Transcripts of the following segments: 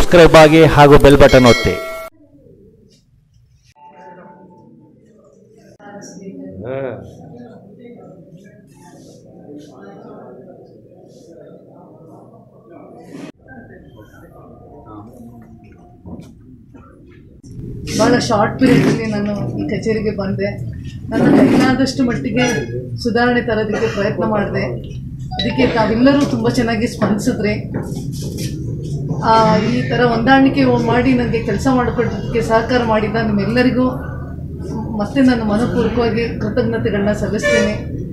subscribe ಆಗಿ ಹಾಗೂ bell button ಒತ್ತಿ ಭಾಳ ಶಾರ್ಟ್ ಪೀರಿಯಡಲ್ಲಿ ನಾನು ಈ ಕಚೇರಿಗೆ ಬಂದೆ ನನ್ನ ಕೈಲಾದಷ್ಟು ಮಟ್ಟಿಗೆ ಸುಧಾರಣೆ ತರೋದಕ್ಕೆ ಪ್ರಯತ್ನ ಮಾಡಿದೆ ಅದಕ್ಕೆ ತಾವೆಲ್ಲರೂ ತುಂಬ ಚೆನ್ನಾಗಿ ಸ್ಪಂದಿಸಿದ್ರಿ ಆ, ಈ ಥರ ಹೊಂದಾಣಿಕೆ ಮಾಡಿ ನನಗೆ ಕೆಲಸ ಮಾಡಿಕೊಡೋದಕ್ಕೆ ಸಹಕಾರ ಮಾಡಿದ ನಿಮ್ಮೆಲ್ಲರಿಗೂ ಮತ್ತೆ ನಾನು ಮನಪೂರ್ವಕವಾಗಿ ಕೃತಜ್ಞತೆಗಳನ್ನ ಸಲ್ಲಿಸ್ತೇನೆ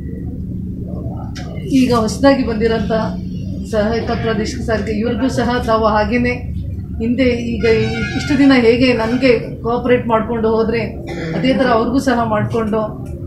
ಈಗ ಹೊಸದಾಗಿ ಬಂದಿರೋಂಥ ಸಹಾಯಕ ಪ್ರಾದೇಶಿಕ ಸಾರಿಗೆ ಇವ್ರಿಗೂ ಸಹ ತಾವು ಹಾಗೇನೆ ಹಿಂದೆ ಈಗ ಈ- ಇಷ್ಟು ದಿನ ಹೇಗೆ ನನಗೆ ಕೋಆಪ್ರೇಟ್ ಮಾಡಿಕೊಂಡು ಹೋದರೆ ಅದೇ ಥರ ಅವ್ರಿಗೂ ಸಹ ಮಾಡಿಕೊಂಡು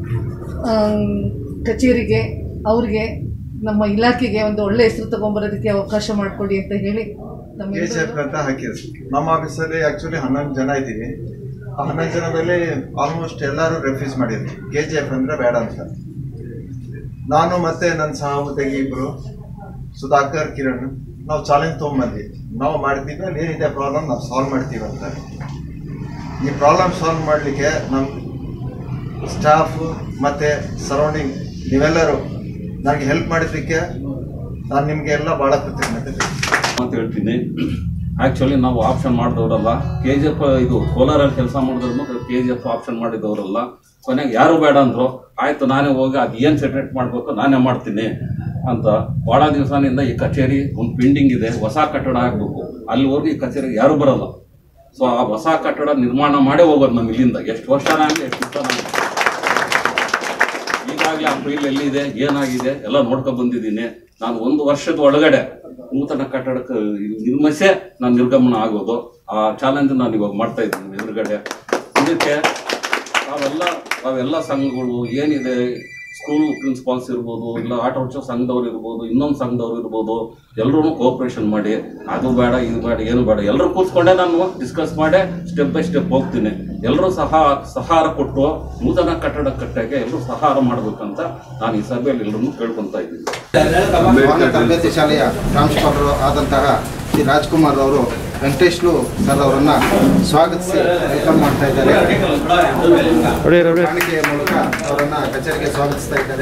ಕಚೇರಿಗೆ ಅವ್ರಿಗೆ ನಮ್ಮ ಇಲಾಖೆಗೆ ಒಂದು ಒಳ್ಳೆ ಹೆಸರು ತಗೊಂಬರೋದಕ್ಕೆ ಅವಕಾಶ ಮಾಡಿಕೊಡಿ ಅಂತ ಹೇಳಿ ನಮ್ಮ ಕೆ ಜಿ ಎಫ್ ಅಂತ ಹಾಕಿದ್ರು ನಮ್ಮ ಆಫೀಸಲ್ಲಿ ಆಕ್ಚುಲಿ ಹನ್ನೊಂದು ಜನ ಇದ್ದೀವಿ ಆ ಹನ್ನೊಂದು ಜನದಲ್ಲಿ ಆಲ್ಮೋಸ್ಟ್ ಎಲ್ಲರೂ ರೆಫ್ಯೂಸ್ ಮಾಡಿದ್ರು ಕೆ ಜಿ ಎಫ್ ಅಂದ್ರೆ ಬೇಡ ಅಂತ ನಾನು ಮತ್ತೆ ನನ್ನ ಸಹೋದ್ಯೋಗಿ ಇಬ್ರು ಸುಧಾಕರ್ ಕಿರಣ್ ನಾವು ಚಾಲೆಂಜ್ ತೊಗೊಂಬಂದ್ವಿ ನಾವು ಮಾಡ್ತೀವಿ ಅಲ್ಲಿ ಏನಿದೆ ಪ್ರಾಬ್ಲಮ್ ನಾವು ಸಾಲ್ವ್ ಮಾಡ್ತೀವಿ ಅಂತ ಈ ಪ್ರಾಬ್ಲಮ್ ಸಾಲ್ವ್ ಮಾಡಲಿಕ್ಕೆ ನಮ್ಮ ಸ್ಟಾಫ್ ಮತ್ತೆ ಸರೌಂಡಿಂಗ್ ನೀವೆಲ್ಲರೂ ನನಗೆ ಹೆಲ್ಪ್ ಮಾಡಿದ್ದಕ್ಕೆ ನಾನು ನಿಮಗೆ ಎಲ್ಲ ಭಾಳ ಕೃತಜ್ಞತೆ ಅಂತ ಹೇಳ್ತೀನಿ ಆಕ್ಚುಲಿ ನಾವು ಆಪ್ಷನ್ ಮಾಡಿದವರಲ್ಲ ಕೆ ಜಿ ಎಫ್ ಇದು ಕೋಲಾರಲ್ಲಿ ಕೆಲಸ ಮಾಡಿದ್ರು ಕೆ ಜಿ ಎಫ್ ಆಪ್ಷನ್ ಮಾಡಿದವರಲ್ಲ ಕೊನೆಗೆ ಯಾರು ಬೇಡ ಅಂದ್ರು ಆಯ್ತು ನಾನೇ ಹೋಗಿ ಅದು ಏನು ಸೆಟ್ರೇಟ್ ಮಾಡಬೇಕು ನಾನೇ ಮಾಡ್ತೀನಿ ಅಂತ ಭಾಳ ದಿವಸದಿಂದ ಈ ಕಚೇರಿ ಒಂದು ಪೆಂಡಿಂಗ್ ಇದೆ ಹೊಸ ಕಟ್ಟಡ ಆಗಬೇಕು ಅಲ್ಲಿವರೆಗೂ ಈ ಕಚೇರಿಗೆ ಯಾರು ಬರಲ್ಲ ಸೊ ಆ ಹೊಸ ಕಟ್ಟಡ ನಿರ್ಮಾಣ ಮಾಡೇ ಹೋಗೋದು ನಮ್ಮ ಇಲ್ಲಿಂದ ಎಷ್ಟು ವರ್ಷ ಆಗಲಿ ಎಷ್ಟು ದಿವಸ ಆಗಲಿ ಈಗಾಗಲೇ ಆ ಫೈಲ್ ಎಲ್ಲಿದೆ ಏನಾಗಿದೆ ಎಲ್ಲ ನೋಡ್ಕೊಂಡ್ ಬಂದಿದ್ದೀನಿ ನಾನು ಒಂದು ವರ್ಷದ ಒಳಗಡೆ ನೂತನ ಕಟ್ಟಡಕ್ಕೆ ನಿರ್ಮಿಸೇ ನಾನು ನಿರ್ಗಮನ ಆಗೋದು ಆ ಚಾಲೆಂಜ್ ನಾನು ಇವಾಗ ಮಾಡ್ತಾ ಇದ್ದೀನಿ ಎದುರುಗಡೆ ಇದಕ್ಕೆ ತಾವೆಲ್ಲ ತಾವೆಲ್ಲ ಸಂಘಗಳು ಏನಿದೆ ಸ್ಕೂಲ್ ಪ್ರಿನ್ಸಿಪಾಲ್ಸ್ ಇರ್ಬೋದು ಇಲ್ಲ ಆಟೋ ರಿಕ್ಷಾ ಸಂಘದವ್ರು ಇರ್ಬೋದು ಇನ್ನೊಂದು ಸಂಘದವ್ರು ಇರ್ಬೋದು ಎಲ್ಲರೂ ಕೋಆಪ್ರೇಷನ್ ಮಾಡಿ ಅದು ಬೇಡ ಇದು ಬೇಡ ಏನು ಬೇಡ ಎಲ್ಲರೂ ಕೂತ್ಕೊಂಡೆ ನಾನು ಡಿಸ್ಕಸ್ ಮಾಡಿ ಸ್ಟೆಪ್ ಬೈ ಸ್ಟೆಪ್ ಹೋಗ್ತೀನಿ ಎಲ್ಲರೂ ಸಹ ಸಹಾರ ಕೊಟ್ಟು ನೂತನ ಕಟ್ಟಡ ಕಟ್ಟಕ್ಕೆ ಎಲ್ಲರೂ ಸಹಾರ ಮಾಡ್ಬೇಕಂತ ನಾನು ಈ ಸಭೆಯಲ್ಲಿ ಎಲ್ಲರನ್ನೂ ಕೇಳ್ಕೊಂತ ಇದ್ದೀನಿ ವಾಹನ ತರಬೇತಿ ಶಾಲೆಯ ಪ್ರಾಂಶುಪಾಲರು ಆದಂತಹ ಶ್ರೀ ರಾಜ್ಕುಮಾರ್ ಅವರು ವೆಂಕಟೇಶ್ಲು ಸರ್ ಅವರನ್ನ ಸ್ವಾಗತಿಸಿ ವೆಲ್ಕಮ್ ಮಾಡ್ತಾ ಇದ್ದಾರೆ ಕಾಣಿಕೆಯ ಮೂಲಕ ಅವರನ್ನ ಕಚೇರಿಗೆ ಸ್ವಾಗತಿಸ್ತಾ ಇದ್ದಾರೆ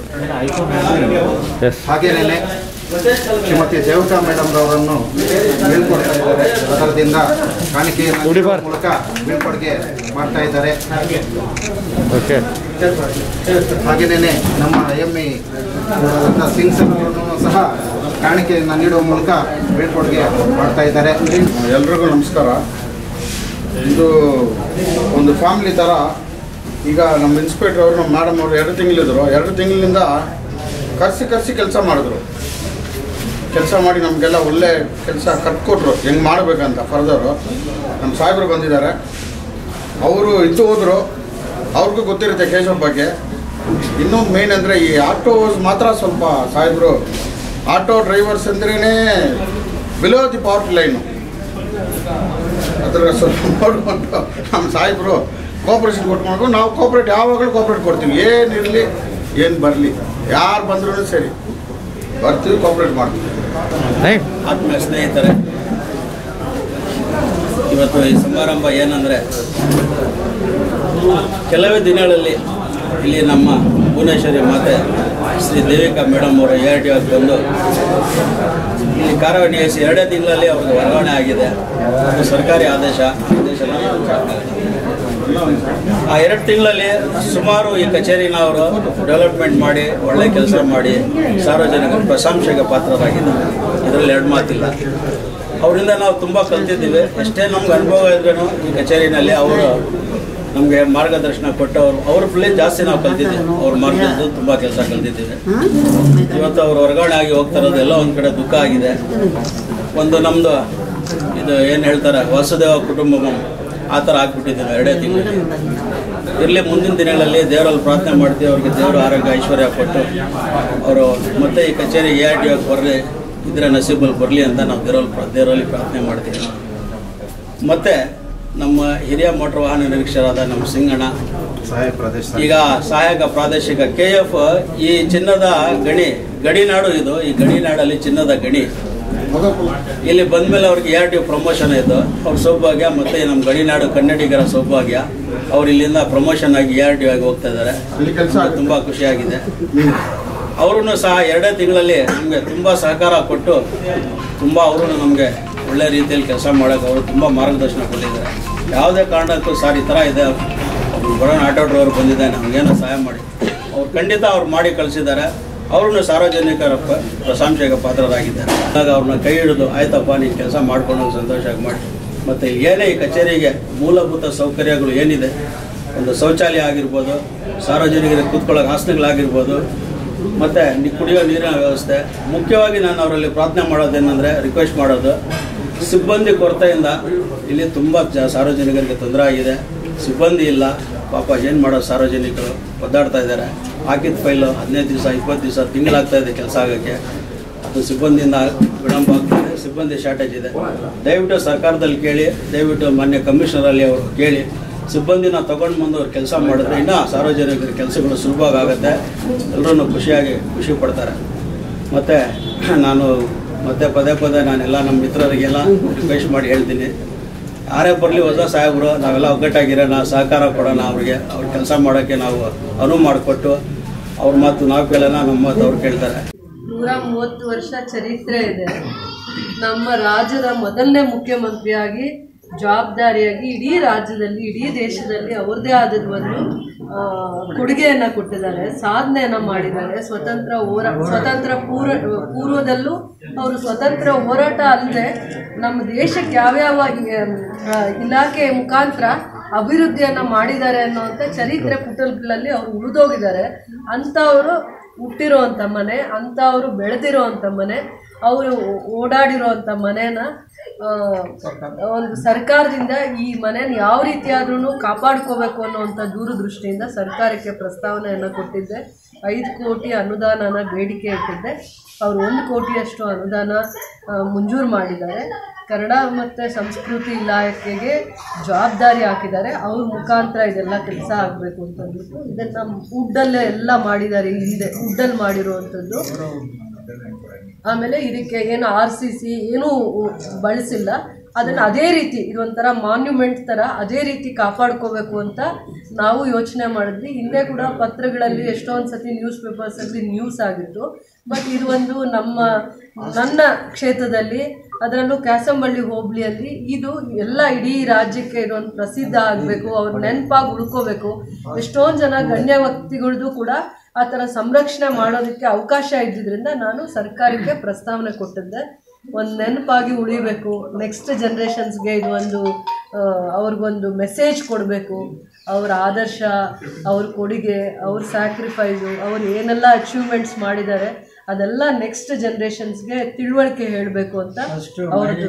ಹಾಗೇನೇನೆ ಶ್ರೀಮತಿ ದೇವತಾ ಮೇಡಮ್ ರವರನ್ನು ಬೀಳ್ಕೊಡ್ತಾ ಇದ್ದಾರೆ ಅದರದಿಂದ ಕಾಣಿಕೆಯನ್ನು ನೀಡುವ ಮೂಲಕ ಬೀಳ್ಕೊಡುಗೆ ಮಾಡ್ತಾ ಇದ್ದಾರೆ ಓಕೆ ಹಾಗೆಯೇ ನಮ್ಮ I M E Singh sir ಅವರನ್ನು ಸಹ ಕಾಣಿಕೆಯನ್ನು ನೀಡುವ ಮೂಲಕ ಬೀಳ್ಕೊಡುಗೆ ಮಾಡ್ತಾ ಇದ್ದಾರೆ ಎಲ್ರಿಗೂ ನಮಸ್ಕಾರ ಇದು ಒಂದು ಫ್ಯಾಮಿಲಿ ಥರ ಈಗ ನಮ್ಮ ಇನ್ಸ್ಪೆಕ್ಟರ್ ಅವರು ನಮ್ಮ ಮೇಡಮ್ ಅವರು ಎರಡು ತಿಂಗಳಿದ್ರು ಎರಡು ತಿಂಗಳಿಂದ ಕರ್ಸಿ ಕರ್ಸಿ ಕೆಲಸ ಮಾಡಿದ್ರು ಕೆಲಸ ಮಾಡಿ ನಮಗೆಲ್ಲ ಒಳ್ಳೆ ಕೆಲಸ ಕಟ್ಕೊಟ್ರು ಹೆಂಗೆ ಮಾಡಬೇಕಂತ ಫರ್ದರು ನಮ್ಮ ಸಾಹೇಬರು ಬಂದಿದ್ದಾರೆ ಅವರು ಇದ್ದು ಹೋದರು ಅವ್ರಿಗೂ ಗೊತ್ತಿರುತ್ತೆ ಕೇಶವ್ ಬಗ್ಗೆ ಇನ್ನೊಂದು ಮೇನ್ ಅಂದರೆ ಈ ಆಟೋಸ್ ಮಾತ್ರ ಸ್ವಲ್ಪ ಸಾಹೇಬರು ಆಟೋ ಡ್ರೈವರ್ಸ್ ಅಂದ್ರೇ ಬಿಲೋ ದಿ ಪಾವರ್ಟಿ ಲೈನು ಅದ್ರ ಸ್ವಲ್ಪ ನೋಡ್ಕೊಂಡು ನಮ್ಮ ಸಾಹೇಬರು ಕೋಪ್ರೇಷನ್ ಕೊಟ್ಕೊಂಡು ನಾವು ಕೋಪ್ರೇಟ್ ಯಾವಾಗಲೂ ಕೋಪ್ರೇಟ್ ಕೊಡ್ತೀವಿ ಏನಿರಲಿ ಏನು ಬರಲಿ ಯಾರು ಬಂದ್ರೂ ಸರಿ ಬರ್ತೀವಿ ಕೋಪ್ರೇಟ್ ಮಾಡ್ತೀವಿ ಆತ್ಮೀಯ ಸ್ನೇಹಿತರೆ ಇವತ್ತು ಈ ಸಮಾರಂಭ ಏನಂದರೆ ಕೆಲವೇ ದಿನಗಳಲ್ಲಿ ಇಲ್ಲಿ ನಮ್ಮ ಭುವನೇಶ್ವರಿ ಮಾತೆ ಶ್ರೀ ದೇವಿಕಾ ಮೇಡಮ್ ಅವರು ಎ ಆರ್ ಟಿ ಬಂದು ಇಲ್ಲಿ ಕಾರ್ಯನಿರ್ವಹಿಸಿ ಎರಡೇ ತಿಂಗಳಲ್ಲಿ ಅವ್ರಿಗೆ ವರ್ಗಾವಣೆ ಆಗಿದೆ ಅದು ಸರ್ಕಾರಿ ಆದೇಶ ಆದೇಶ ಆ ಎರಡು ತಿಂಗಳಲ್ಲಿ ಸುಮಾರು ಈ ಕಚೇರಿನ ಅವರು ಡೆವಲಪ್ಮೆಂಟ್ ಮಾಡಿ ಒಳ್ಳೆ ಕೆಲಸ ಮಾಡಿ ಸಾರ್ವಜನಿಕ ಪ್ರಶಂಸೆಗೆ ಪಾತ್ರರಾಗಿದ್ದಾರೆ ಇದರಲ್ಲಿ ಎರಡು ಮಾತಿಲ್ಲ ಅವರಿಂದ ನಾವು ತುಂಬ ಕಲ್ತಿದ್ದೀವಿ ಎಷ್ಟೇ ನಮ್ಗೆ ಅನುಭವ ಇದ್ರೂ ಈ ಕಚೇರಿನಲ್ಲಿ ಅವರು ನಮಗೆ ಮಾರ್ಗದರ್ಶನ ಕೊಟ್ಟವರು ಅವ್ರ ಫುಲ್ಲಿ ಜಾಸ್ತಿ ನಾವು ಕಲ್ತಿದ್ದೀವಿ ಅವ್ರ ಮಾರ್ಗದ್ದು ತುಂಬ ಕೆಲಸ ಕಲ್ತಿದ್ದೀವಿ ಇವತ್ತು ಅವರು ವರ್ಗಾವಣೆ ಆಗಿ ಹೋಗ್ತಾ ಇರೋದು ಎಲ್ಲ ಒಂದು ಕಡೆ ದುಃಖ ಆಗಿದೆ ಒಂದು ನಮ್ಮದು ಇದು ಏನು ಹೇಳ್ತಾರೆ ವಾಸುದೇವ ಕುಟುಂಬ ಆ ಥರ ಆಗ್ಬಿಟ್ಟಿದ್ದೀವಿ ಎರಡೇ ತಿಂಗಳಲ್ಲಿ ಇರಲಿ ಮುಂದಿನ ದಿನಗಳಲ್ಲಿ ದೇವರಲ್ಲಿ ಪ್ರಾರ್ಥನೆ ಮಾಡ್ತೀವಿ ಅವ್ರಿಗೆ ದೇವರು ಆರೋಗ್ಯ ಐಶ್ವರ್ಯ ಕೊಟ್ಟು ಅವರು ಮತ್ತೆ ಈ ಕಚೇರಿ ಎ ಆರ್ ಟಿ ಬರಲಿ ಇದ್ರೆ ನಸೀಬಲ್ಲಿ ಬರಲಿ ಅಂತ ನಾವು ದೇವರಲ್ಲಿ ಪ್ರಾ- ದೇವರಲ್ಲಿ ಪ್ರಾರ್ಥನೆ ಮಾಡ್ತೀವಿ ಮತ್ತು ನಮ್ಮ ಹಿರಿಯ ಮೋಟರ್ ವಾಹನ ನಿರೀಕ್ಷರಾದ ನಮ್ಮ ಸಿಂಗಣ್ಣ ಸಹಾಯ ಪ್ರದೇಶ ಈಗ ಸಹಾಯಕ ಪ್ರಾದೇಶಿಕ ಕೆ ಎಫ್ ಈ ಚಿನ್ನದ ಗಣಿ ಗಡಿನಾಡು ಇದು ಈ ಗಡಿನಾಡಲ್ಲಿ ಚಿನ್ನದ ಗಣಿ ಇಲ್ಲಿ ಬಂದ್ಮೇಲೆ ಅವ್ರಿಗೆ ಎ ಆರ್ ಟಿ ಪ್ರಮೋಷನ್ ಆಯಿತು ಅವ್ರ ಸೌಭಾಗ್ಯ ಮತ್ತು ನಮ್ಮ ಗಡಿನಾಡು ಕನ್ನಡಿಗರ ಸೌಭಾಗ್ಯ ಅವ್ರು ಇಲ್ಲಿಂದ ಪ್ರಮೋಷನ್ ಆಗಿ ಎ ಆರ್ ಟಿ ಆಗಿ ಹೋಗ್ತಾ ಇದ್ದಾರೆ ಅಲ್ಲಿ ಕೆಲಸ ತುಂಬ ಖುಷಿಯಾಗಿದೆ ಅವರು ಸಹ ಎರಡೇ ತಿಂಗಳಲ್ಲಿ ನಮಗೆ ತುಂಬ ಸಹಕಾರ ಕೊಟ್ಟು ತುಂಬ ಅವರು ನಮಗೆ ಒಳ್ಳೆ ರೀತಿಯಲ್ಲಿ ಕೆಲಸ ಮಾಡೋಕೆ ಅವರು ತುಂಬ ಮಾರ್ಗದರ್ಶನ ಕೊಟ್ಟಿದ್ದಾರೆ ಯಾವುದೇ ಕಾರಣಕ್ಕೂ ಸರ್ ಈ ಥರ ಇದೆ ಬರೋಣ ಆಟೋ ಡ್ರೈವರ್ ಬಂದಿದೆ ನಮಗೇನೋ ಸಹಾಯ ಮಾಡಿ ಅವ್ರು ಖಂಡಿತ ಅವ್ರು ಮಾಡಿ ಕಳಿಸಿದ್ದಾರೆ ಅವ್ರನ್ನ ಸಾರ್ವಜನಿಕರ ಪ- ಪ್ರಶಂಸೆಗೆ ಪಾತ್ರರಾಗಿದ್ದಾರೆ ಆಗ ಅವ್ರನ್ನ ಕೈ ಹಿಡಿದು ಆಯ್ತಪ್ಪ ನೀನು ಕೆಲಸ ಮಾಡ್ಕೊಂಡು ಸಂತೋಷವಾಗಿ ಮಾಡಿ ಮತ್ತು ಏನೇ ಈ ಕಚೇರಿಗೆ ಮೂಲಭೂತ ಸೌಕರ್ಯಗಳು ಏನಿದೆ ಒಂದು ಶೌಚಾಲಯ ಆಗಿರ್ಬೋದು ಸಾರ್ವಜನಿಕರಿಗೆ ಕೂತ್ಕೊಳ್ಳೋಕೆ ಹಾಸನಗಳಾಗಿರ್ಬೋದು ಮತ್ತು ನಿ ಕುಡಿಯೋ ನೀರಿನ ವ್ಯವಸ್ಥೆ ಮುಖ್ಯವಾಗಿ ನಾನು ಅವರಲ್ಲಿ ಪ್ರಾರ್ಥನೆ ಮಾಡೋದೇನೆಂದರೆ ರಿಕ್ವೆಸ್ಟ್ ಮಾಡೋದು ಸಿಬ್ಬಂದಿ ಕೊರತೆಯಿಂದ ಇಲ್ಲಿ ತುಂಬ ಜ ಸಾರ್ವಜನಿಕರಿಗೆ ತೊಂದರೆ ಆಗಿದೆ ಸಿಬ್ಬಂದಿ ಇಲ್ಲ ಪಾಪ ಏನು ಮಾಡೋದು ಸಾರ್ವಜನಿಕರು ಒದ್ದಾಡ್ತಾ ಇದ್ದಾರೆ ಹಾಕಿದ ಫೈಲು ಹದಿನೈದು ದಿವಸ ಇಪ್ಪತ್ತು ದಿವಸ ತಿಂಗಳಾಗ್ತಾ ಇದೆ ಕೆಲಸ ಆಗೋಕ್ಕೆ ಅದು ಸಿಬ್ಬಂದಿಯಿಂದ ವಿಳಂಬ ಆಗ್ತಿದೆ ಸಿಬ್ಬಂದಿ ಶಾರ್ಟೇಜ್ ಇದೆ ದಯವಿಟ್ಟು ಸರ್ಕಾರದಲ್ಲಿ ಕೇಳಿ ದಯವಿಟ್ಟು ಮಾನ್ಯ ಕಮಿಷನರಲ್ಲಿ ಅವರು ಕೇಳಿ ಸಿಬ್ಬಂದಿನ ತಗೊಂಡು ಬಂದು ಅವ್ರು ಕೆಲಸ ಮಾಡಿದ್ರೆ ಇನ್ನೂ ಸಾರ್ವಜನಿಕರ ಕೆಲಸಗಳು ಸುಲಭವಾಗಿ ಆಗುತ್ತೆ ಎಲ್ಲರೂ ಖುಷಿಯಾಗಿ ಖುಷಿ ಪಡ್ತಾರೆ ಮತ್ತು ನಾನು ಮತ್ತೆ ಪದೇ ಪದೇ ನಾನೆಲ್ಲ ನಮ್ಮ ಮಿತ್ರರಿಗೆಲ್ಲ ರಿಕ್ವೆಸ್ಟ್ ಮಾಡಿ ಹೇಳ್ತೀನಿ ಯಾರೇ ಬರಲಿ ಹೊಸ ಸಾಹೇಬರು ನಾವೆಲ್ಲ ಒಗ್ಗಟ್ಟಾಗಿರೋಣ ಸಹಕಾರ ಕೊಡೋಣ ಅವ್ರಿಗೆ ಅವ್ರ ಕೆಲಸ ಮಾಡೋಕ್ಕೆ ನಾವು ಅನುವು ಮಾಡಿಕೊಟ್ಟು ಅವ್ರ ಮಾತು ನಾವು ಕೇಳೋಣ ನಮ್ಮ ಮಾತು ಅವ್ರು ಕೇಳ್ತಾರೆ ನೂರ ಮೂವತ್ತು ವರ್ಷ ಚರಿತ್ರೆ ಇದೆ ನಮ್ಮ ರಾಜ್ಯದ ಮೊದಲನೇ ಮುಖ್ಯಮಂತ್ರಿಯಾಗಿ ಜವಾಬ್ದಾರಿಯಾಗಿ ಇಡೀ ರಾಜ್ಯದಲ್ಲಿ ಇಡೀ ದೇಶದಲ್ಲಿ ಅವ್ರದ್ದೇ ಆದ ಒಂದು ಆ, ಕೊಡುಗೆಯನ್ನು ಕೊಟ್ಟಿದ್ದಾರೆ ಸಾಧನೆಯನ್ನು ಮಾಡಿದ್ದಾರೆ ಸ್ವತಂತ್ರ ಹೋರಾ ಸ್ವತಂತ್ರ ಪೂರ್ವ ಪೂರ್ವದಲ್ಲೂ ಅವರು ಸ್ವತಂತ್ರ ಹೋರಾಟ ಅಲ್ಲದೆ ನಮ್ಮ ದೇಶಕ್ಕೆ ಯಾವ್ಯಾವ ಆ, ಇಲಾಖೆ ಮುಖಾಂತರ ಅಭಿವೃದ್ಧಿಯನ್ನು ಮಾಡಿದ್ದಾರೆ ಅನ್ನೋಂಥ ಚರಿತ್ರೆ ಪುಟಗಳಲ್ಲಿ ಅವರು ಉಳಿದೋಗಿದ್ದಾರೆ ಅಂಥವರು ಹುಟ್ಟಿರೋವಂಥ ಮನೆ ಅಂಥವರು ಬೆಳೆದಿರೋವಂಥ ಮನೆ ಅವರು ಓಡಾಡಿರೋವಂಥ ಮನೇನ ಆ, ಒಂದು ಸರ್ಕಾರದಿಂದ ಈ ಮನೆನ ಯಾವ ರೀತಿಯಾದ್ರೂ ಕಾಪಾಡ್ಕೋಬೇಕು ಅನ್ನೋವಂಥ ದೂರದೃಷ್ಟಿಯಿಂದ ಸರ್ಕಾರಕ್ಕೆ ಪ್ರಸ್ತಾವನೆಯನ್ನು ಕೊಟ್ಟಿದ್ದೆ ಐದು ಕೋಟಿ ಅನುದಾನನ ಬೇಡಿಕೆ ಇಟ್ಟಿದ್ದೆ ಅವರು ಒಂದು ಕೋಟಿಯಷ್ಟು ಅನುದಾನ ಆ, ಮಂಜೂರು ಮಾಡಿದ್ದಾರೆ ಕನ್ನಡ ಮತ್ತು ಸಂಸ್ಕೃತಿ ಇಲಾಖೆಗೆ ಜವಾಬ್ದಾರಿ ಹಾಕಿದ್ದಾರೆ ಅವ್ರ ಮುಖಾಂತರ ಇದೆಲ್ಲ ಕೆಲಸ ಆಗಬೇಕು ಅಂತಂದ್ಬಿಟ್ಟು ಇದನ್ನು ವುಡ್ಡಲ್ಲೇ ಎಲ್ಲ ಮಾಡಿದ್ದಾರೆ ಹಿಂದೆ ವುಡ್ಡಲ್ಲಿ ಮಾಡಿರುವಂಥದ್ದು ಆಮೇಲೆ ಇದಕ್ಕೆ ಏನು ಆರ್ ಸಿ ಸಿ ಏನೂ ಬಳಸಿಲ್ಲ ಅದನ್ನು ಅದೇ ರೀತಿ ಇದೊಂಥರ ಮಾನ್ಯುಮೆಂಟ್ ಥರ ಅದೇ ರೀತಿ ಕಾಪಾಡ್ಕೋಬೇಕು ಅಂತ ನಾವು ಯೋಚನೆ ಮಾಡಿದ್ವಿ ಹಿಂದೆ ಕೂಡ ಪತ್ರಗಳಲ್ಲಿ ಎಷ್ಟೊಂದು ಸತಿ ನ್ಯೂಸ್ ಪೇಪರ್ಸಲ್ಲಿ ನ್ಯೂಸ್ ಆಗಿತ್ತು ಬಟ್ ಇದು ಒಂದು ನಮ್ಮ ನನ್ನ ಕ್ಷೇತ್ರದಲ್ಲಿ ಅದರಲ್ಲೂ ಕ್ಯಾಸಂಬಳ್ಳಿ ಹೋಬಳಿಯಲ್ಲಿ ಇದು ಎಲ್ಲ ಇಡೀ ರಾಜ್ಯಕ್ಕೆ ಇದೊಂದು ಪ್ರಸಿದ್ಧ ಆಗಬೇಕು ಅವ್ರ ನೆನಪಾಗಿ ಉಳ್ಕೋಬೇಕು ಎಷ್ಟೊಂದು ಜನ ಗಣ್ಯ ವ್ಯಕ್ತಿಗಳದ್ದು ಕೂಡ ಆ ಥರ ಸಂರಕ್ಷಣೆ ಮಾಡೋದಕ್ಕೆ ಅವಕಾಶ ಇದ್ದಿದ್ದರಿಂದ ನಾನು ಸರ್ಕಾರಕ್ಕೆ ಪ್ರಸ್ತಾವನೆ ಕೊಟ್ಟಿದ್ದೆ ಒಂದು ನೆನಪಾಗಿ ಉಳಿಬೇಕು ನೆಕ್ಸ್ಟ್ ಜನ್ರೇಷನ್ಸ್ಗೆ ಇದು ಒಂದು ಆ, ಅವ್ರಿಗೊಂದು ಮೆಸೇಜ್ ಕೊಡಬೇಕು ಅವ್ರ ಆದರ್ಶ ಅವ್ರ ಕೊಡುಗೆ ಅವ್ರ ಸ್ಯಾಕ್ರಿಫೈಸು ಅವ್ರು ಏನೆಲ್ಲ ಅಚೀವ್ಮೆಂಟ್ಸ್ ಮಾಡಿದ್ದಾರೆ ಅದೆಲ್ಲ ನೆಕ್ಸ್ಟ್ ಜನ್ರೇಷನ್ಸ್ಗೆ ತಿಳುವಳಿಕೆ ಹೇಳಬೇಕು ಅಂತ ಅವ್ರದ್ದು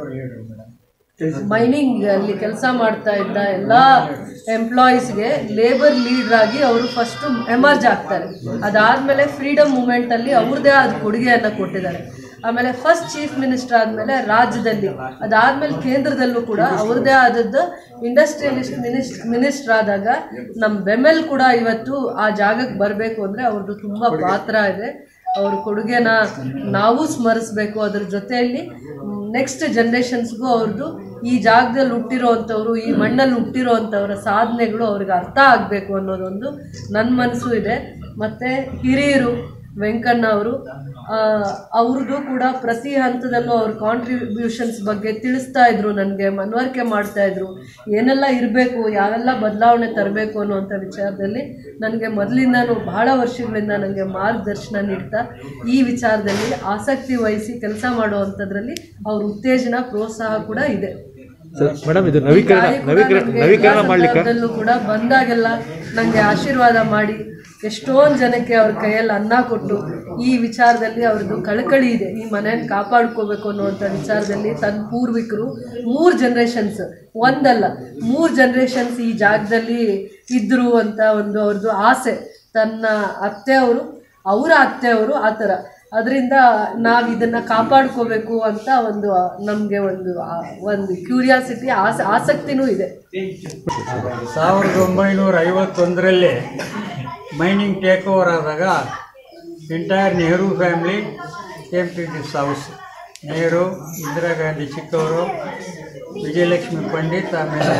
ಮೈನಿಂಗ್ ಅಲ್ಲಿ ಕೆಲಸ ಮಾಡ್ತಾ ಇದ್ದ ಎಲ್ಲ ಎಂಪ್ಲಾಯೀಸ್ಗೆ ಲೇಬರ್ ಲೀಡರ್ ಆಗಿ ಅವರು ಫಸ್ಟ್ ಎಮರ್ಜ್ ಆಗ್ತಾರೆ ಅದಾದಮೇಲೆ ಫ್ರೀಡಮ್ ಮೂಮೆಂಟಲ್ಲಿ ಅವ್ರದ್ದೇ ಆದ ಕೊಡುಗೆಯನ್ನು ಕೊಟ್ಟಿದ್ದಾರೆ ಆಮೇಲೆ ಫಸ್ಟ್ ಚೀಫ್ ಮಿನಿಸ್ಟರ್ ಆದಮೇಲೆ ರಾಜ್ಯದಲ್ಲಿ ಅದಾದಮೇಲೆ ಕೇಂದ್ರದಲ್ಲೂ ಕೂಡ ಅವ್ರದ್ದೇ ಆದದ್ದು ಇಂಡಸ್ಟ್ರಿಯಲಿಸ್ಟ್ ಮಿನಿಸ್ಟ್ ಮಿನಿಸ್ಟರ್ ಆದಾಗ ನಮ್ಮ ಬೆಮೆಲ್ ಕೂಡ ಇವತ್ತು ಆ ಜಾಗಕ್ಕೆ ಬರಬೇಕು ಅಂದರೆ ಅವ್ರದ್ದು ತುಂಬ ಪಾತ್ರ ಇದೆ ಅವ್ರ ಕೊಡುಗೆನ ನಾವು ಸ್ಮರಿಸ್ಬೇಕು ಅದ್ರ ಜೊತೆಯಲ್ಲಿ ನೆಕ್ಸ್ಟ್ ಜನ್ರೇಷನ್ಸ್ಗೂ ಅವ್ರದ್ದು ಈ ಜಾಗದಲ್ಲಿ ಹುಟ್ಟಿರೋ ಅಂಥವ್ರು ಈ ಮಣ್ಣಲ್ಲಿ ಹುಟ್ಟಿರೋ ಅಂಥವ್ರ ಸಾಧನೆಗಳು ಅವ್ರಿಗೆ ಅರ್ಥ ಆಗಬೇಕು ಅನ್ನೋದೊಂದು ನನ್ನ ಮನಸ್ಸು ಇದೆ ಮತ್ತು ಹಿರಿಯರು ವೆಂಕಣ್ಣ ಅವರು ಅವ್ರದ್ದು ಕೂಡ ಪ್ರತಿ ಹಂತದಲ್ಲೂ ಅವ್ರ ಕಾಂಟ್ರಿಬ್ಯೂಷನ್ಸ್ ಬಗ್ಗೆ ತಿಳಿಸ್ತಾ ಇದ್ರು ನನಗೆ ಮನವರಿಕೆ ಮಾಡ್ತಾ ಇದ್ರು ಏನೆಲ್ಲ ಇರಬೇಕು ಯಾವೆಲ್ಲ ಬದಲಾವಣೆ ತರಬೇಕು ಅನ್ನುವಂಥ ವಿಚಾರದಲ್ಲಿ ನನಗೆ ಮೊದಲಿಂದನೂ ಬಹಳ ವರ್ಷಗಳಿಂದ ನನಗೆ ಮಾರ್ಗದರ್ಶನ ನೀಡ್ತಾ ಈ ವಿಚಾರದಲ್ಲಿ ಆಸಕ್ತಿ ವಹಿಸಿ ಕೆಲಸ ಮಾಡುವಂಥದ್ರಲ್ಲಿ ಅವ್ರ ಉತ್ತೇಜನ ಪ್ರೋತ್ಸಾಹ ಕೂಡ ಇದೆ ಮೇಡಮ್ ಇದು ನವೀಕರಣ ತಾಯಿ ಕೂಡ ನವೀಕರಣ ನನ್ಗೆ ನವೀಕರಣ ಎಲ್ಲಾ ಮಾಡ್ಲಿಕ್ಕೆ ಸಂದರ್ಭದಲ್ಲೂ ಕೂಡ ಬಂದಾಗೆಲ್ಲ ನನಗೆ ಆಶೀರ್ವಾದ ಮಾಡಿ ಎಷ್ಟೊಂದು ಜನಕ್ಕೆ ಅವ್ರ ಕೈಯಲ್ಲಿ ಅನ್ನ ಕೊಟ್ಟು ಈ ವಿಚಾರದಲ್ಲಿ ಅವ್ರದ್ದು ಕಳಕಳಿ ಇದೆ ಈ ಮನೆಯನ್ನು ಕಾಪಾಡ್ಕೋಬೇಕು ಅನ್ನುವಂಥ ವಿಚಾರದಲ್ಲಿ ತನ್ನ ಪೂರ್ವಿಕರು ಮೂರು ಜನ್ರೇಷನ್ಸ್ ಒಂದಲ್ಲ ಮೂರು ಜನ್ರೇಷನ್ಸ್ ಈ ಜಾಗದಲ್ಲಿ ಇದ್ದರು ಅಂತ ಒಂದು ಅವ್ರದ್ದು ಆಸೆ ತನ್ನ ಅತ್ತೆಯವರು ಅವರ ಅತ್ತೆಯವರು ಆ ಥರ ಅದರಿಂದ ನಾವು ಇದನ್ನು ಕಾಪಾಡ್ಕೋಬೇಕು ಅಂತ ಒಂದು ನಮಗೆ ಒಂದು ಆ, ಒಂದು ಕ್ಯೂರಿಯಾಸಿಟಿ ಆಸ ಆಸಕ್ತಿನೂ ಇದೆ ಸಾವಿರದ ಒಂಬೈನೂರ ಐವತ್ತೊಂದರಲ್ಲಿ ಮೈನಿಂಗ್ ಟೇಕ್ ಓವರ್ ಆದಾಗ entire Nehru family came to this house Nehru Indira Gandhi ಚಿಕ್ಕವರು ವಿಜಯಲಕ್ಷ್ಮಿ ಪಂಡಿತ್ ಆಮೇಲೆ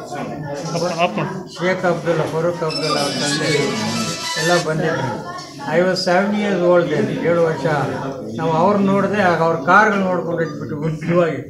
ಶೇಖ್ ಅಬ್ದುಲ್ಲಾ ಫರೂಕ್ ಅಬ್ದುಲ್ಲಾ ಅವ್ರ ತಂದೆ ಎಲ್ಲ ಬಂದಿದ್ರು I was seven years old ಏಳು ವರ್ಷ ನಾವು ಅವ್ರು ನೋಡಿದೆ ಆಗ ಅವ್ರ ಕಾರ್ಗಳು ನೋಡ್ಕೊಂಡು ಇಟ್ಬಿಟ್ಟು ಉದ್ದವಾಗಿ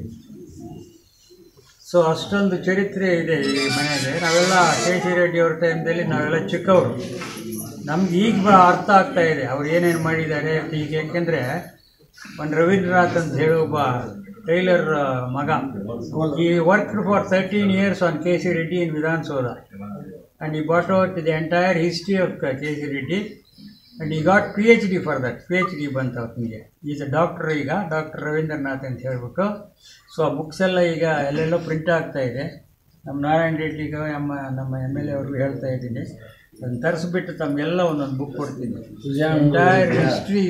ಸೊ ಅಷ್ಟೊಂದು ಚರಿತ್ರೆ ಇದೆ ಈ ಮನೆಗೆ ನಾವೆಲ್ಲ ಕೆ ಸಿ ರೆಡ್ಡಿ ಅವ್ರ ಟೈಮ್ದಲ್ಲಿ ನಾವೆಲ್ಲ ಚಿಕ್ಕವರು ನಮ್ಗೆ ಈಗ ಬ- ಅರ್ಥ ಆಗ್ತಾ ಇದೆ ಅವ್ರು ಏನೇನು ಮಾಡಿದ್ದಾರೆ ಅಂತ ಈಗ ಯಾಕೆಂದರೆ ಒಂದು ರವೀಂದ್ರನಾಥ್ ಅಂತ ಹೇಳಿ ಒಬ್ಬ ಟೈಲರ್ ಮಗ ಈ work for thirteen years on K C Reddy in Vidhanasoudha and he brought out the entire history of K C Reddy and he got P H D for that P H D ಬಂತು ಅವನಿಗೆ ಈಸ್ ಅ ಡಾಕ್ಟರ್ ಈಗ doctor Ravindranath ಅಂತ ಹೇಳ್ಬಿಟ್ಟು so ಆ books ಎಲ್ಲ ಈಗ ಎಲ್ಲೆಲ್ಲೋ print ಆಗ್ತಾ ಇದೆ ನಮ್ಮ ನಾರಾಯಣ ರೆಡ್ಡಿಗೆ ನಮ್ಮ ನಮ್ಮ ಎಮ್ ಎಲ್ ಎ ಅವ್ರಿಗೂ ಹೇಳ್ತಾ ಇದ್ದೀನಿ ಅದನ್ನು ತರಿಸ್ಬಿಟ್ಟು ತಮಗೆಲ್ಲ ಒಂದೊಂದು ಬುಕ್ ಕೊಡ್ತೀನಿ ಎಂಟೈರ್ ಹಿಸ್ಟ್ರಿ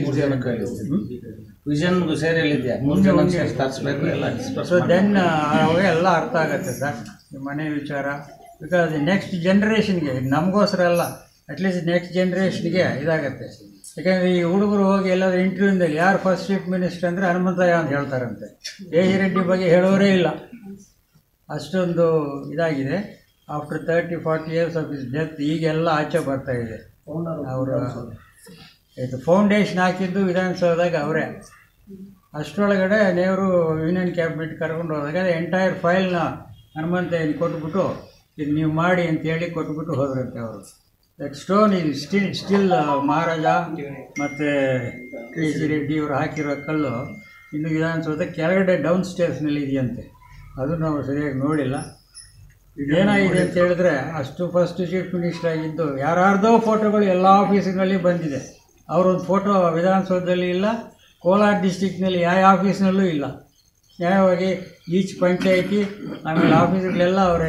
ವಿಷನ್ ಸೇರಿಯಲ್ಲಿದೆ ಮೂರು ಜನ ಸೇರಿ ತರಿಸ್ಬೇಕು ಎಲ್ಲ ಸೊ ದೆನ್ ಅವಾಗ ಎಲ್ಲ ಅರ್ಥ ಆಗುತ್ತೆ ಸರ್ ಈ ಮನೆ ವಿಚಾರ ಬಿಕಾಸ್ ನೆಕ್ಸ್ಟ್ ಜನ್ರೇಷನ್ಗೆ ನಮಗೋಸ್ಕರ ಅಲ್ಲ ಅಟ್ಲೀಸ್ಟ್ ನೆಕ್ಸ್ಟ್ ಜನ್ರೇಷನ್ಗೆ ಇದಾಗತ್ತೆ ಯಾಕಂದರೆ ಈ ಹುಡುಗರು ಹೋಗಿ ಎಲ್ಲಾದ್ರೂ ಇಂಟರ್ವ್ಯೂನಲ್ಲಿ ಯಾರು ಫಸ್ಟ್ ಚೀಫ್ ಮಿನಿಸ್ಟರ್ ಅಂದರೆ ಹನುಮಂತಯ್ಯ ಅಂತ ಹೇಳ್ತಾರಂತೆ ಕೆ ಜಿ ರೆಡ್ಡಿ ಬಗ್ಗೆ ಹೇಳೋರೇ ಇಲ್ಲ ಅಷ್ಟೊಂದು ಇದಾಗಿದೆ after thirty forty years of his death ಈಗೆಲ್ಲ ಆಚೆ ಬರ್ತಾ ಇದೆ ಅವರು ಇದು ಫೌಂಡೇಶನ್ ಹಾಕಿದ್ದು ವಿಧಾನಸೌಧದಾಗ ಅವರೇ ಅಷ್ಟರೊಳಗಡೆ ನೆಹರು ಯೂನಿಯನ್ ಕ್ಯಾಬಿನೆಟ್ ಕರ್ಕೊಂಡು ಹೋದಾಗ ಎಂಟೈರ್ ಫೈಲ್ನ ಹನುಮಂತಯ್ಯನ ಕೊಟ್ಬಿಟ್ಟು ಇದು ನೀವು ಮಾಡಿ ಅಂತೇಳಿ ಕೊಟ್ಬಿಟ್ಟು ಹೋದ್ರಂತೆ ಅವರು ದಟ್ ಸ್ಟೋನ್ ಇದು ಸ್ಟಿಲ್ ಸ್ಟಿಲ್ ಮಹಾರಾಜ ಮತ್ತು ಕೆ ಸಿ ರೆಡ್ಡಿ ಅವರು ಹಾಕಿರೋ ಕಲ್ಲು ಇನ್ನು ವಿಧಾನಸೌಧ ಕೆಳಗಡೆ ಡೌನ್ ಸ್ಟೇರ್ಸ್ನಲ್ಲಿ ಇದೆಯಂತೆ ಅದು ನಾವು ಸರಿಯಾಗಿ ನೋಡಿಲ್ಲ ಇದೇನಾಗಿದೆ ಅಂತ ಹೇಳಿದ್ರೆ ಅಷ್ಟು ಫಸ್ಟ್ ಚೀಫ್ ಮಿನಿಸ್ಟರ್ ಆಗಿದ್ದು ಯಾರ್ಯಾರ್ದೋ ಫೋಟೋಗಳು ಎಲ್ಲ ಆಫೀಸ್ಗಳಲ್ಲಿ ಬಂದಿದೆ ಅವರೊಂದು ಫೋಟೋ ವಿಧಾನಸೌಧದಲ್ಲಿ ಇಲ್ಲ ಕೋಲಾರ ಡಿಸ್ಟಿಕ್ನಲ್ಲಿ ಯಾವ ಆಫೀಸ್ನಲ್ಲೂ ಇಲ್ಲ ನ್ಯಾಯವಾಗಿ ಈಚ್ ಪಂಚಾಯತಿ ಆಮೇಲೆ ಆಫೀಸ್ಗಳೆಲ್ಲ ಅವರ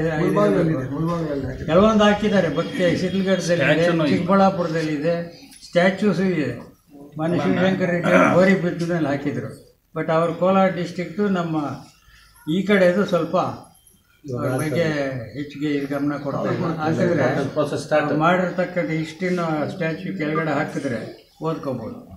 ಕೆಲವೊಂದು ಹಾಕಿದ್ದಾರೆ ಭಕ್ತಿ ಶಿಡ್ಲಘಟ್ಟದಲ್ಲಿದೆ ಚಿಕ್ಕಬಳ್ಳಾಪುರದಲ್ಲಿದೆ ಸ್ಟ್ಯಾಚ್ಯೂಸು ಇದೆ ಮೊನ್ನೆ ಶಿವಶಂಕರ್ ರೆಡ್ಡಿ ಅವರು ಗೋರಿ ಬಿದ್ದನಲ್ಲಿ ಹಾಕಿದರು ಬಟ್ ಅವ್ರ ಕೋಲಾರ ಡಿಸ್ಟಿಕ್ಟು ನಮ್ಮ ಈ ಕಡೆದು ಸ್ವಲ್ಪ ಅವ್ರ ಬಗ್ಗೆ ಹೆಚ್ಚಿಗೆ ಗಮನ ಕೊಡ್ತಾ ಇಲ್ಲ ಹಾಕಿದ್ರೆ ಅವ್ರು ಮಾಡಿರ್ತಕ್ಕಂಥ ಇಷ್ಟಿನ ಸ್ಟ್ಯಾಚ್ಯೂ ಕೆಳಗಡೆ ಹಾಕಿದ್ರೆ ಓದ್ಕೋಬೋದು